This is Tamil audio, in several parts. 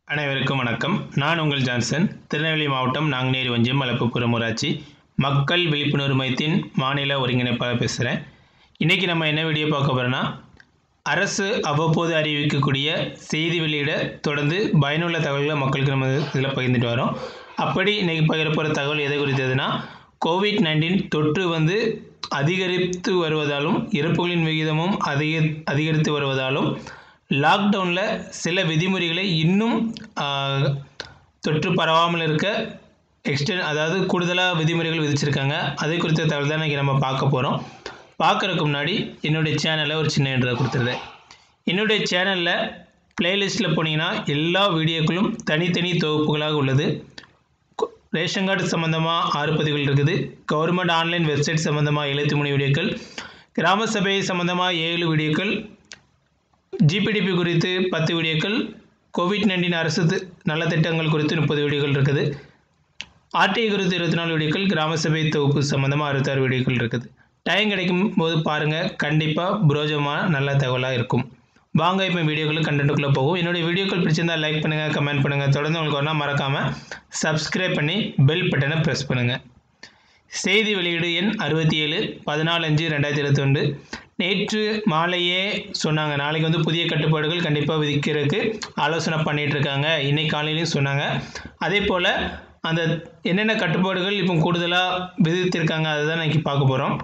அனைவருக்கும் வணக்கம் நான் உங்கள் ஜான்சன் திருநெல்வேலி மாவட்டம் நாங்குநேரி ஒன்றியம் மலப்புப்புறம் ஊராட்சி மக்கள் விழிப்புணர்வு மையத்தின் மாநில ஒருங்கிணைப்பாளர் பேசுகிறேன் இன்றைக்கி நம்ம என்ன வீடியோ பார்க்க போகிறோன்னா அரசு அவ்வப்போது அறிவிக்கக்கூடிய செய்தி வெளியிட தொடர்ந்து பயனுள்ள தகவல்களை மக்களுக்கு நம்ம இதில் பகிர்ந்துட்டு வரோம் அப்படி இன்றைக்கி பகிர போகிற தகவல் எதை குறித்ததுன்னா கோவிட் நைன்டீன் தொற்று வந்து அதிகரித்து வருவதாலும் இறப்புகளின் விகிதமும் அதிக அதிகரித்து வருவதாலும் லாக்டவுனில் சில விதிமுறைகளை இன்னும் ஆஹ், தொற்று பரவாமல் இருக்க எக்ஸ்டென் அதாவது கூடுதலாக விதிமுறைகள் விதிச்சிருக்காங்க அதை குறித்த தகவல் தான் இன்றைக்கி நம்ம பார்க்க போகிறோம் பார்க்குறதுக்கு முன்னாடி என்னுடைய சேனலை ஒரு சின்ன இன்ட்ரோ கொடுத்துருந்தேன் என்னுடைய சேனலில் பிளேலிஸ்ட்டில் போனீங்கன்னா எல்லா வீடியோக்களும் தனித்தனி தொகுப்புகளாக உள்ளது கொ- ரேஷன் கார்டு சம்மந்தமாக ஆறு பதிவுகள் இருக்குது கவர்மெண்ட் ஆன்லைன் வெப்சைட் சம்மந்தமாக எழுபத்தி மூணு வீடியோக்கள் கிராம சபை சம்மந்தமாக ஏழு வீடியோக்கள் ஜிபிடிபி குறித்து பத்து வீடியோக்கள் கோவிட் நைன்டீன் அரசு தி- நலத்திட்டங்கள் குறித்து முப்பது வீடியோக்கள் இருக்குது ஆர்டிஐ குறித்து இருபத்தி நாலு வீடியோக்கள் கிராம சபை தொகுப்பு சம்மந்தமாக அறுபத்தாறு வீடியோக்கள் இருக்குது டைம் கிடைக்கும் போது பாருங்கள் கண்டிப்பாக புரோஜமாக நல்ல தகவலாக இருக்கும் வாங்க இப்போ வீடியோக்கள் கண்டென்ட்டுக்குள்ளே போகும் என்னுடைய வீடியோக்கள் பிடிச்சிருந்தா லைக் பண்ணுங்கள் கமெண்ட் பண்ணுங்கள் தொடர்ந்து உங்களுக்கு வரலாம் மறக்காமல் சப்ஸ்கிரைப் பண்ணி பெல் பட்டனை ப்ரெஸ் பண்ணுங்கள் செய்தி வெளியீடு எண் அறுபத்தி ஏழு பதினாலு அஞ்சு ரெண்டாயிரத்தி இருபத்தொன்று நேற்று மாலையே சொன்னாங்க நாளைக்கு வந்து புதிய கட்டுப்பாடுகள் கண்டிப்பாக விதிக்கிறதுக்கு ஆலோசனை பண்ணிட்டு இருக்காங்க இன்னைக்கு காலையிலையும் சொன்னாங்க அதே போல் அந்த என்னென்ன கட்டுப்பாடுகள் இப்போ கூடுதலாக விதித்திருக்காங்க அதுதான் இன்னைக்கு பார்க்க போகிறோம்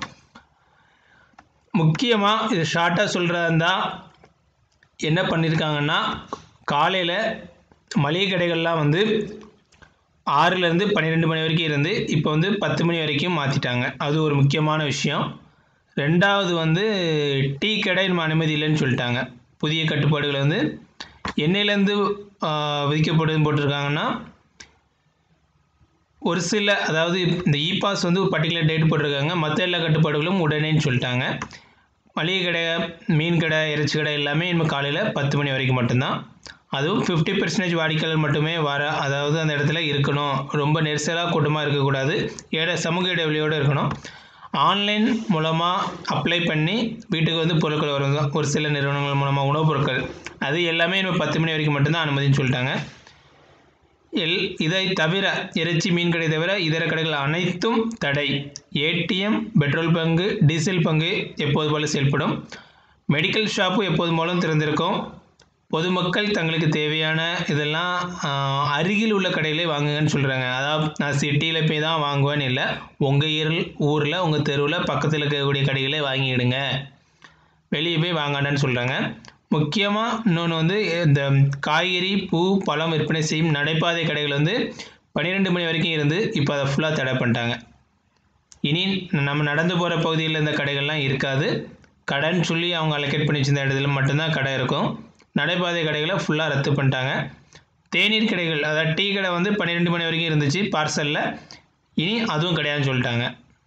முக்கியமாக இது ஷார்ட்டாக சொல்கிறதா இருந்தால் என்ன பண்ணியிருக்காங்கன்னா காலையில் மளிகை கடைகள்லாம் வந்து ஆறுலேருந்து பன்னிரெண்டு மணி வரைக்கும் இருந்து இப்போ வந்து பத்து மணி வரைக்கும் மாற்றிட்டாங்க அது ஒரு முக்கியமான விஷயம் ரெண்டாவது வந்து டீ கடை நம்ம அனுமதி இல்லைன்னு சொல்லிட்டாங்க புதிய கட்டுப்பாடுகள் வந்து என்னையிலேருந்து விதிக்கப்படுதுன்னு போட்டிருக்காங்கன்னா ஒரு சில அதாவது இந்த இ பாஸ் வந்து ஒரு பர்டிகுலர் டேட் போட்டிருக்காங்க மற்ற எல்லா கட்டுப்பாடுகளும் உடனேன்னு சொல்லிட்டாங்க மளிகை கடை மீன் கடை இறைச்சி கடை எல்லாமே இன்னும் காலையில் பத்து மணி வரைக்கும் மட்டும்தான் அதுவும் ஃபிஃப்டி பர்சன்டேஜ் வாடிக்கையாளர் மட்டுமே வர அதாவது அந்த இடத்துல இருக்கணும் ரொம்ப நெரிசலாக கூட்டமாக இருக்கக்கூடாது இட சமூக இடைவெளியோடு இருக்கணும் ஆன்லைன் மூலமாக அப்ளை பண்ணி வீட்டுக்கு வந்து பொருட்கள் வரும் ஒரு சில நிறுவனங்கள் மூலமாக உணவுப் பொருட்கள் அது எல்லாமே இன்னும் பத்து மணி வரைக்கும் மட்டும்தான் அனுமதின்னு சொல்லிட்டாங்க எல் இதை தவிர இறைச்சி மீன் கடை தவிர இதர கடைகள் அனைத்தும் தடை ஏடிஎம் பெட்ரோல் பங்கு டீசல் பங்கு எப்போது போல செயல்படும் மெடிக்கல் ஷாப்பு எப்போது போலும் திறந்திருக்கும் பொதுமக்கள் தங்களுக்கு தேவையான இதெல்லாம் ஆஹ், அருகில் உள்ள கடைகளே வாங்குங்கன்னு சொல்கிறாங்க அதாவது நான் சிட்டியில் போய் தான் வாங்குவேன்னு இல்லை உங்கள் ஊரில் ஊரில் உங்கள் தெருவில் பக்கத்தில் இருக்கக்கூடிய கடைகளே வாங்கிடுங்க வெளியே போய் வாங்காண்டான்னு சொல்கிறாங்க முக்கியமாக இன்னொன்று வந்து இந்த காய்கறி பூ பழம் விற்பனை செய்யும் நடைபாதை கடைகள் வந்து பன்னிரெண்டு மணி வரைக்கும் இருந்து இப்போ அதை ஃபுல்லாக தடை பண்ணிட்டாங்க இனி நம்ம நடந்து போகிற பகுதியில் இந்த கடைகள்லாம் இருக்காது கடைன்னு சொல்லி அவங்க அலோகேட் பண்ணி வச்சிருந்த இடத்துல மட்டும்தான் கடை இருக்கும் நடைபாதை கடைகளை ஃபுல்லாக ரத்து பண்ணிட்டாங்க தேநீர் கடைகள் அதாவது டீ கடை வந்து பன்னிரெண்டு மணி வரைக்கும் இருந்துச்சு பார்சலில் இனி அதுவும் கிடையாதுன்னு சொல்லிட்டாங்க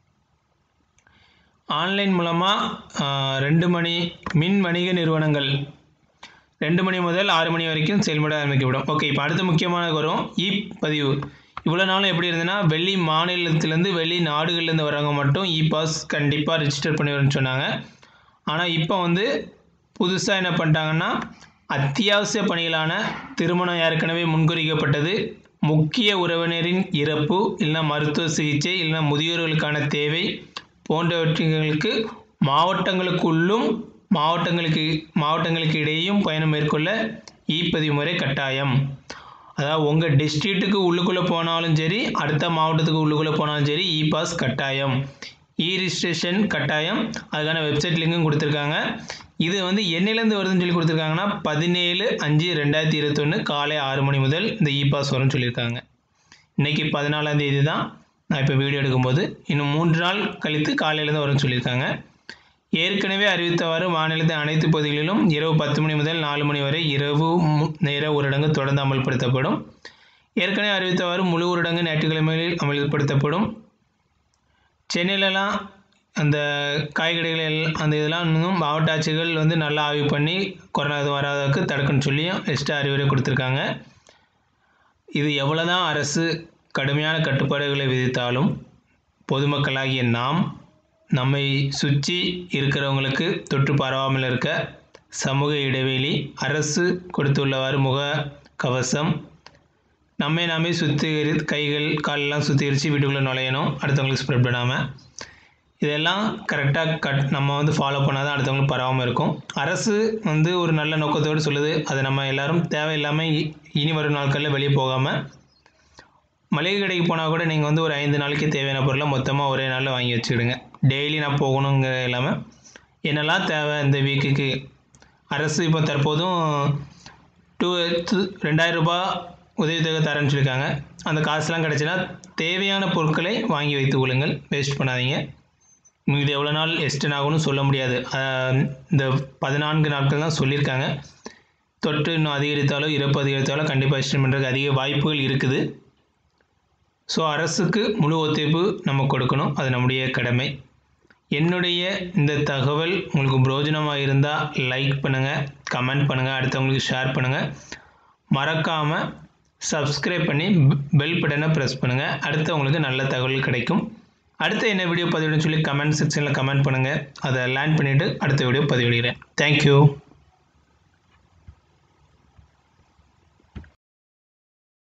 ஆன்லைன் மூலமாக ரெண்டு மணி மின் வணிக நிறுவனங்கள் ரெண்டு மணி முதல் ஆறு மணி வரைக்கும் செயல்பட ஆரம்பிக்கப்படும் ஓகே இப்போ அடுத்த முக்கியமானது வரும் இ பதிவு இவ்வளோ நாளும் எப்படி இருந்ததுன்னா வெளி மாநிலத்திலேருந்து வெளி நாடுகள்லேருந்து வரவங்க மட்டும் இ பாஸ் கண்டிப்பாக ரிஜிஸ்டர் பண்ணி வரணும்னு சொன்னாங்க ஆனால் இப்போ வந்து புதுசாக என்ன பண்ணிட்டாங்கன்னா அத்தியாவசிய பணிகளான திருமணம் ஏற்கனவே முன்குறிக்கப்பட்டது முக்கிய உறவினரின் இறப்பு இல்லைனா மருத்துவ சிகிச்சை இல்லைனா முதியோர்களுக்கான தேவை போன்றவற்றுகளுக்கு மாவட்டங்களுக்குள்ளும் மாவட்டங்களுக்கு மாவட்டங்களுக்கு இடையேயும் பயணம் மேற்கொள்ள இ பதிவு முறை கட்டாயம் அதாவது உங்கள் டிஸ்ட்ரிக்ட்டுக்கு உள்ளுக்குள்ளே போனாலும் சரி அடுத்த மாவட்டத்துக்கு உள்ளுக்குள்ளே போனாலும் சரி இ பாஸ் கட்டாயம் இ ரிஜிஸ்ட்ரேஷன் கட்டாயம் அதுக்கான வெப்சைட் லிங்கும் கொடுத்துருக்காங்க இது வந்து என்னையிலேருந்து வருதுன்னு சொல்லி கொடுத்துருக்காங்கன்னா பதினேழு அஞ்சு ரெண்டாயிரத்தி இருபத்தொன்று காலை ஆறு மணி முதல் இந்த இ பாஸ் வரும்னு சொல்லியிருக்காங்க இன்றைக்கி பதினாலாம் தேதி தான் நான் இப்போ வீடியோ எடுக்கும்போது இன்னும் மூன்று நாள் கழித்து காலையிலேருந்து வரும்னு சொல்லியிருக்காங்க ஏற்கனவே அறிவித்தவாறு மாநிலத்தின் அனைத்து பகுதிகளிலும் இரவு பத்து மணி முதல் நாலு மணி வரை இரவு மு- நேர ஊரடங்கு தொடர்ந்து அமல்படுத்தப்படும் ஏற்கனவே அறிவித்தவாறு முழு ஊரடங்கு ஞாயிற்றுக்கிழமைகளில் அமல்படுத்தப்படும் சென்னையிலலாம் அந்த காய்கறிகள் எல்- அந்த இதெல்லாம் இன்னும் மாவட்ட ஆட்சிகள் வந்து நல்லா ஆய்வு பண்ணி கொரோனா இது வராததுக்கு தடுக்கணும்னு சொல்லியும் எக்ஸ்ட்ரா அறிவுரை கொடுத்துருக்காங்க இது எவ்வளோதான் அரசு கடுமையான கட்டுப்பாடுகளை விதித்தாலும் பொதுமக்களாகிய நாம் நம்மை சுற்றி இருக்கிறவங்களுக்கு தொற்று பரவாமல் இருக்க சமூக இடைவெளி அரசு கொடுத்துள்ளவாறு முக கவசம் நம்மை நாமே சுத்திகரி கைகள் காலெல்லாம் சுத்திகரித்து வீட்டுக்குள்ளே நுழையணும் அடுத்தவங்களுக்கு ஸ்ப்ரெட் பண்ணாமல் இதெல்லாம் கரெக்டாக கட் நம்ம வந்து ஃபாலோ பண்ணால் தான் அடுத்தவங்களுக்கு பரவாமல் இருக்கும் அரசு வந்து ஒரு நல்ல நோக்கத்தோடு சொல்லுது அதை நம்ம எல்லாரும் தேவையில்லாமல் இ- இனி வரும் நாட்களில் வெளியே போகாமல் மளிகை கடைக்கு போனால் கூட நீங்கள் வந்து ஒரு ஐந்து நாளைக்கு தேவையான பொருளை மொத்தமாக ஒரே நாளில் வாங்கி வச்சுக்கிடுங்க டெய்லி நான் போகணுங்கிற இல்லாமல் என்னெல்லாம் தேவை இந்த வீக்குக்கு அரசு இப்போ தற்போதும் டூ ரெண்டாயிரம் ரூபாய் உதவித்தொகை தரேன்னு சொல்லியிருக்காங்க அந்த காசுலாம் கிடச்சினா தேவையான பொருட்களை வாங்கி வைத்துக் கொள்ளுங்கள் வேஸ்ட் பண்ணாதீங்க இது எவ்வளோ நாள் எக்ஸ்டெண்ட் ஆகும்னு சொல்ல முடியாது ஆஹ் இந்த பதினான்கு நாட்கள் தான் சொல்லியிருக்காங்க தொற்று இன்னும் அதிகரித்தாலோ இறப்பு அதிகரித்தாலோ கண்டிப்பாக எக்ஸ்டெண்ட் பண்ணுறதுக்கு அதிக வாய்ப்புகள் இருக்குது ஸோ அரசுக்கு முழு ஒத்துழைப்பு நம்ம கொடுக்கணும் அது நம்முடைய கடமை என்னுடைய இந்த தகவல் உங்களுக்கு பிரோஜனமாக இருந்தால் லைக் பண்ணுங்கள் கமெண்ட் பண்ணுங்கள் அடுத்தவங்களுக்கு ஷேர் பண்ணுங்கள் மறக்காமல் சப்ஸ்கிரைப் பண்ணி பெல் பட்டனை ப்ரெஸ் பண்ணுங்கள் அடுத்தவங்களுக்கு நல்ல தகவல் கிடைக்கும் அடுத்த என்ன வீடியோ பதிவிடுன்னு சொல்லி கமெண்ட் செக்ஷனில் கமெண்ட் பண்ணுங்கள் அதை லேண்ட் பண்ணிவிட்டு அடுத்த வீடியோ பதிவிடுகிறேன் தேங்க்யூ